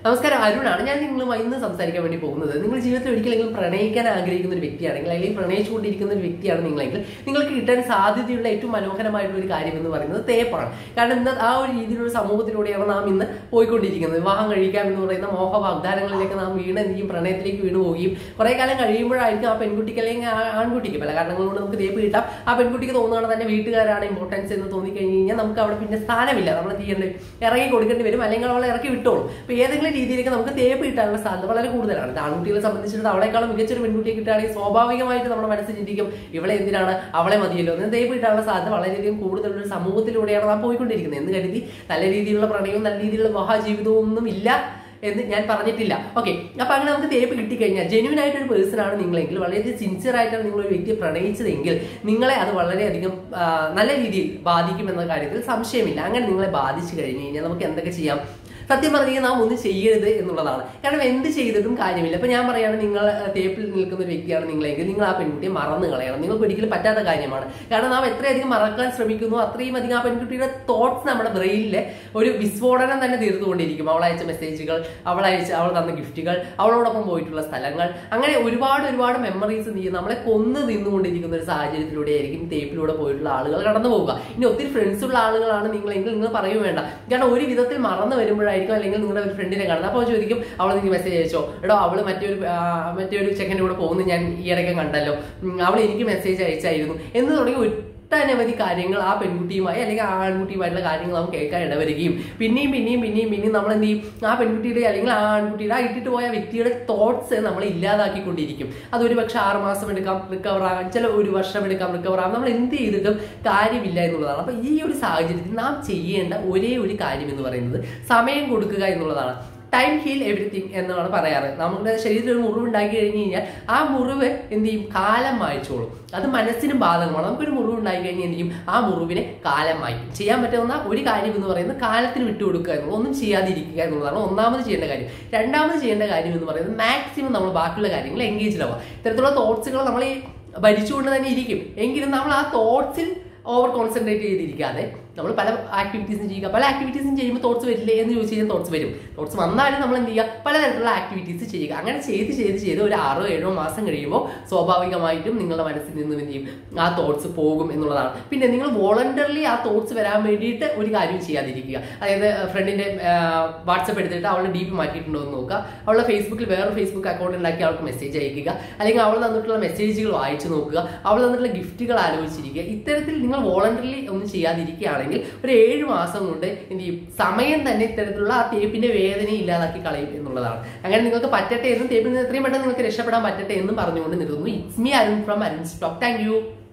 നമസ്കാരം അരുണാണ് ഞാൻ നിങ്ങളുമായി ഇന്ന് സംസാരിക്കാൻ വേണ്ടി പോകുന്നത് നിങ്ങൾ ജീവിതത്തിൽ ഒരിക്കലെങ്കിലും പ്രണയിക്കാൻ ആഗ്രഹിക്കുന്ന ഒരു വ്യക്തിയാണെങ്കിൽ അല്ലെങ്കിൽ പ്രണയിച്ചുകൊണ്ടിരിക്കുന്ന ഒരു വ്യക്തിയാണ് നിങ്ങളെങ്കിൽ നിങ്ങൾക്ക് കിട്ടാൻ സാധ്യതയുള്ള ഏറ്റവും മനോഹരമായിട്ടുള്ള ഒരു കാര്യം എന്ന് പറയുന്നത് തേപ്പാണ് കാരണം ഇന്ന് ആ ഒരു രീതിയിലുള്ള സമൂഹത്തിലൂടെയാണ് നാം ഇന്ന് പോയിക്കൊണ്ടിരിക്കുന്നത് വിവാഹം കഴിക്കാം എന്ന് പറയുന്ന മോഹ വാഗ്ദാനങ്ങളിലേക്ക് നാം വീണ് എന്തെങ്കിലും പ്രണയത്തിലേക്ക് വീണ് പോവുകയും കുറെ കാലം കഴിയുമ്പോഴായിരിക്കും ആ പെൺകുട്ടിക്ക് അല്ലെങ്കിൽ ആ ആൺകുട്ടിക്ക് പല കാരണങ്ങൾ കൊണ്ട് നമുക്ക് തേപ്പ് കിട്ടാം ആ പെൺകുട്ടിക്ക് തോന്നുകയാണ് തന്നെ വീട്ടുകാരാണ് ഇമ്പോർട്ടൻസ് എന്ന് തോന്നിക്കഴിഞ്ഞ് കഴിഞ്ഞാൽ നമുക്ക് അവിടെ പിന്നെ സ്ഥാനമില്ല നമ്മൾ ചെയ്യേണ്ടി ഇറങ്ങി കൊടുക്കേണ്ടി വരും അല്ലെങ്കിൽ അവളെ ഇറക്കി വിട്ടോളും അപ്പൊ ഏതെങ്കിലും രീതിയിലേക്ക് നമുക്ക് തേപ്പ് കിട്ടാനുള്ള സാധ്യത വളരെ കൂടുതലാണ് ഇത് ആൺകുട്ടികളെ സംബന്ധിച്ചിടത്തോളം അവളെക്കാളും മികച്ചൊരു പെൺകുട്ടിയെ കിട്ടുകയാണെങ്കിൽ സ്വാഭാവികമായിട്ട് നമ്മുടെ മനസ്സ് ചിന്തിക്കും ഇവളെ എന്തിനാണ് അവളെ മതിയല്ലോ എന്ന് തേപ്പ് കിട്ടാനുള്ള സാധ്യത വളരെയധികം കൂടുതലുള്ള ഒരു സമൂഹത്തിലൂടെയാണ് നാം പോയിക്കൊണ്ടിരിക്കുന്നത് എന്ന് കരുതി നല്ല രീതിയിലുള്ള പ്രണയവും നല്ല രീതിയിലുള്ള വിവാഹ ജീവിതവും ഒന്നും ഇല്ല എന്ന് ഞാൻ പറഞ്ഞിട്ടില്ല ഓക്കെ അപ്പൊ അങ്ങനെ നമുക്ക് തേപ്പ് കിട്ടിക്കഴിഞ്ഞാൽ ജെന്യൂൻ ആയിട്ട് ഒരു പേഴ്സൺ ആണ് നിങ്ങളെങ്കിൽ വളരെ സിൻസിയർ ആയിട്ടാണ് നിങ്ങൾ ഒരു വ്യക്തിയെ പ്രണയിച്ചതെങ്കിൽ നിങ്ങളെ അത് വളരെയധികം ആ, നല്ല രീതിയിൽ ബാധിക്കും എന്ന കാര്യത്തിൽ സംശയമില്ല അങ്ങനെ നിങ്ങളെ ബാധിച്ചു കഴിഞ്ഞു കഴിഞ്ഞാൽ നമുക്ക് എന്തൊക്കെ ചെയ്യാം സത്യം പറഞ്ഞു കഴിഞ്ഞാൽ നാം ഒന്നും ചെയ്യരുത് എന്നുള്ളതാണ് കാരണം എന്ത് ചെയ്തിട്ടും കാര്യമില്ല ഇപ്പൊ ഞാൻ പറയാണ് നിങ്ങൾ ആ, തേപ്പിൽ നിൽക്കുന്ന ഒരു വ്യക്തിയാണ് നിങ്ങളെങ്കിൽ നിങ്ങൾ ആ പെൺകുട്ടിയെ മറന്നു കളയണം നിങ്ങൾക്ക് ഒരിക്കലും പറ്റാത്ത കാര്യമാണ് കാരണം നാം എത്രയധികം മറക്കാൻ ശ്രമിക്കുന്നു അത്രയും അധികം ആ പെൺകുട്ടിയുടെ തോട്ട്സ് നമ്മുടെ ബ്രെയിനിലെ ഒരു വിസ്ഫോടനം തന്നെ തീർത്തുകൊണ്ടിരിക്കും അവൾ അയച്ച മെസ്സേജുകൾ അവൾ അയച്ച അവൾ തന്ന ഗിഫ്റ്റുകൾ അവളോടൊപ്പം പോയിട്ടുള്ള സ്ഥലങ്ങൾ അങ്ങനെ ഒരുപാട് ഒരുപാട് മെമ്മറീസ് നീ നമ്മളെ കൊന്നു നിന്നുകൊണ്ടിരിക്കുന്ന ഒരു സാഹചര്യത്തിലൂടെ ആയിരിക്കും തേപ്പിലൂടെ പോയിട്ടുള്ള ആളുകൾ കടന്നു പോവുക ഇനി ഒത്തിരി ഫ്രണ്ട്സ് ഉള്ള ആളുകളാണ് നിങ്ങളെങ്കിൽ നിങ്ങൾ പറയും വേണ്ട കാരണം ഒരു വിധത്തിൽ മറന്നു വരുമ്പോഴായിരിക്കും അല്ലെങ്കിൽ നിങ്ങളുടെ ഒരു ഫ്രണ്ടിനെ കാണുന്നത് അപ്പോൾ ചോദിക്കും അവൾ നിങ്ങൾക്ക് മെസ്സേജ് അയച്ചോ എടോ അവള് മറ്റൊരു ആ, മറ്റൊരു ചെക്കൻ്റെ കൂടെ പോകുന്നത് ഞാൻ ഈ ഇടയ്ക്ക് കണ്ടല്ലോ ഉം, അവൾ എനിക്ക് മെസ്സേജ് അയച്ചായിരുന്നു എന്ന് തുടങ്ങി ഒട്ടനവധി കാര്യങ്ങൾ ആ പെൺകുട്ടിയുമായി അല്ലെങ്കിൽ ആ ആൺകുട്ടിയുമായിട്ടുള്ള കാര്യങ്ങൾ നമുക്ക് കേൾക്കാൻ ഇടവരികയും പിന്നെയും പിന്നെയും പിന്നെയും പിന്നെയും നമ്മൾ എന്ത് ചെയ്യും ആ പെൺകുട്ടിയുടെ അല്ലെങ്കിൽ ആ ആൺകുട്ടിയുടെ ആ ഇട്ടിട്ട് പോയ വ്യക്തിയുടെ തോട്ട്സ് നമ്മൾ ഇല്ലാതാക്കിക്കൊണ്ടിരിക്കും അതൊരു പക്ഷെ ആറ് മാസം എടുക്കാം റിക്കവർ ആകാൻ ചില ഒരു വർഷം എടുക്കാം റിക്കവർ ആകാം നമ്മൾ എന്ത് ചെയ്തിട്ടും കാര്യമില്ല എന്നുള്ളതാണ് അപ്പൊ ഈ ഒരു സാഹചര്യത്തിൽ നാം ചെയ്യേണ്ട ഒരേ ഒരു കാര്യം എന്ന് പറയുന്നത് സമയം കൊടുക്കുക എന്നുള്ളതാണ് ടൈം ഹീൽ എവറിത്തിങ് എന്നാണ് പറയാറ് നമ്മുടെ ശരീരത്തിൽ ഒരു മുറിവ് ഉണ്ടാക്കി കഴിഞ്ഞ് കഴിഞ്ഞാൽ ആ മുറിവ് എന്ത് ചെയ്യും കാലം മായ്ച്ചോളും അത് മനസ്സിനും ബാധകമാണ് നമുക്കൊരു മുറിവ് ഉണ്ടായി കഴിഞ്ഞാൽ എന്ത് ചെയ്യും ആ മുറിവിനെ കാലം മായ്ക്കും ചെയ്യാൻ പറ്റുന്ന ഒരു കാര്യം എന്ന് പറയുന്നത് കാലത്തിന് വിട്ടുകൊടുക്കുക എന്നുള്ളത് ഒന്നും ചെയ്യാതിരിക്കുക എന്നുള്ളതാണ് ഒന്നാമത് ചെയ്യേണ്ട കാര്യം രണ്ടാമത് ചെയ്യേണ്ട കാര്യം എന്ന് പറയുന്നത് മാക്സിമം നമ്മൾ ബാക്കിയുള്ള കാര്യങ്ങൾ എൻഗേജ്ഡ് ആവുക ഇത്തരത്തിലുള്ള തോട്ട്സുകൾ നമ്മൾ ഈ ഭരിച്ചുകൊണ്ട് തന്നെ ഇരിക്കും എങ്കിലും നമ്മൾ ആ തോട്ട്സിൽ ഓവർ കോൺസെൻട്രേറ്റ് ചെയ്തിരിക്കാതെ നമ്മൾ പല ആക്ടിവിറ്റീസും ചെയ്യുക പല ആക്ടിവിറ്റീസും ചെയ്യുമ്പോൾ തോട്ട്സ് വരില്ലേ എന്ന് ചോദിച്ചു കഴിഞ്ഞാൽ തോട്ട്സ് വരും തോട്ട്സ് വന്നാലും നമ്മൾ എന്ത് ചെയ്യുക പലതരത്തിലുള്ള ആക്ടിവിറ്റീസ് ചെയ്യുക അങ്ങനെ ചെയ്ത് ചെയ്ത് ചെയ്ത് ഒരു ആറോ ഏഴോ മാസം കഴിയുമ്പോൾ സ്വാഭാവികമായിട്ടും നിങ്ങളുടെ മനസ്സിൽ നിന്ന് എന്ത് ചെയ്യും ആ തോട്ട്സ് പോകും എന്നുള്ളതാണ് പിന്നെ നിങ്ങൾ വോളണ്ടറിലി ആ തോട്ട്സ് വരാൻ വേണ്ടിയിട്ട് ഒരു കാര്യം ചെയ്യാതിരിക്കുക അതായത് ഫ്രണ്ടിന്റെ വാട്സപ്പ് എടുത്തിട്ട് അവളുടെ ഡി പി മാറ്റിയിട്ടുണ്ടോ എന്ന് നോക്കുക അവളുടെ ഫേസ്ബുക്കിൽ വേറെ ഫേസ്ബുക്ക് അക്കൗണ്ട് ഉണ്ടാക്കി അവൾക്ക് മെസ്സേജ് അയക്കുക അല്ലെങ്കിൽ അവൾ തന്നിട്ടുള്ള മെസ്സേജുകൾ വായിച്ചു നോക്കുക അവൾ തന്നിട്ടുള്ള ഗിഫ്റ്റുകൾ ആലോചിച്ചിരിക്കുക ഇത്തരത്തിൽ നിങ്ങൾ വോളണ്ടറിലി ഒന്നും ചെയ്യാതിരിക്കുകയാണെങ്കിൽ ഒരു ഏഴ് മാസം കൊണ്ട് എന്ത് ചെയ്യും സമയം തന്നെ ഇത്തരത്തിലുള്ള ആ തേപ്പിന്റെ വേദന ഇല്ലാതാക്കി കളയും എന്നുള്ളതാണ് അങ്ങനെ നിങ്ങൾക്ക് പറ്റട്ടെ എന്നും തേപ്പിൽ നിന്ന് എത്രയും പെട്ടെന്ന് നിങ്ങൾക്ക് രക്ഷപ്പെടാൻ പറ്റട്ടെ എന്നും പറഞ്ഞുകൊണ്ട് നിർത്തുന്നു it's me Arun from Arun stock thank U